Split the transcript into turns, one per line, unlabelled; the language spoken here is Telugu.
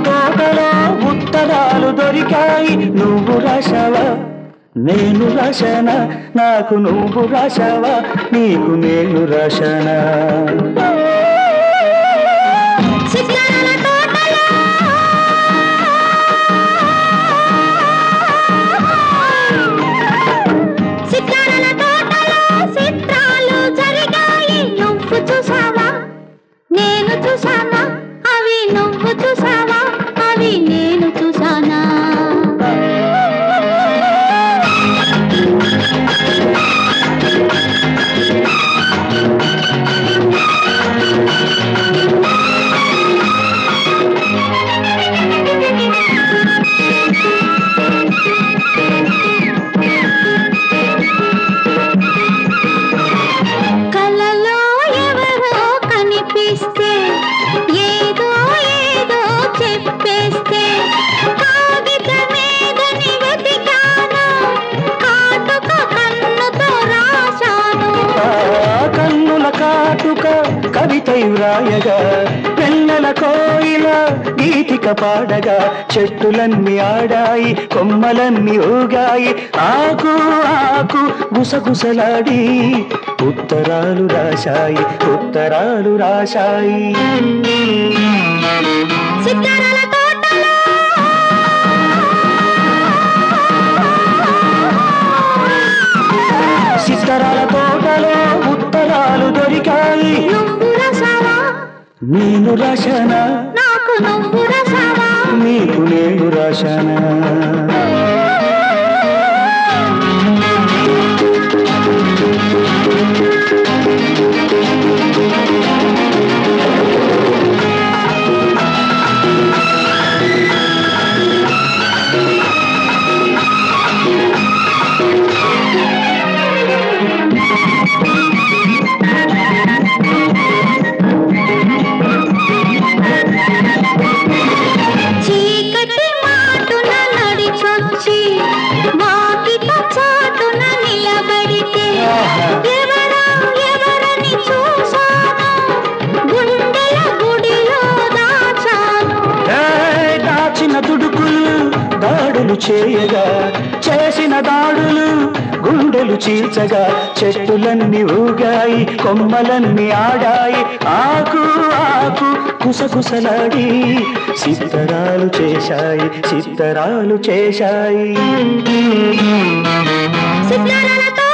తోటలో ఉత్తరాలు దొరికాయి నువ్వు రాశావా నేను రాశానా నాకు నువ్వు రాశావా నీకు నేను రాశానా
చిత్రాల తోటలో చిత్రాల తోటలో చిత్రాలు జరిగాయి నువ్వు చూసావా నేను చూసానా అవి నువ్వు చూసావా అవి నేను చూసానా కలలో ఎవరో కనిపిస్తే ఏదో ఏదో చెప్పేస్తే కాగితమేదని వెతికాను కాటుక కన్నుతో రాశాను
ఆ కన్నుల కాటుక కవితై వ్రాయగా పెన్నెల కోయిల గీతిక పాడగా చెట్టులన్నీ ఆడాయి కొమ్మలన్నీ ఊగాయి ఆకు ఆకు గుసగుసలాడి ఉత్తరాలు రాశాయి ఉత్తరాలు రాశాయి
చిత్రాల తోటలో
సిత్తరాల తోటలో ఉత్తరాలు దొరికాయి
నువ్వు రసావా
నేను రాశానా
నాకు నువ్వు రసావా
నీకు నేను రాశానా
చీకటి మాటున నడిచొచ్చి వాకిట చాటున నిలబడితే ఎవరా ఎవరని చూశాను గుండెల గుడిలో దాచాను
ఏయ్, దాచిన దుడుకులు దాడులు చేయగా చేసిన దాడులు గుండెలు చీల్చగా చెట్టులన్నీ ఊగాయి కొమ్మలన్నీ ఆడాయి ఆకు ఆకు కుసకుసలాడి సిద్ధరాలు చేశాయి సిద్ధరాలు చేశాయి
సిద్ధరాలతో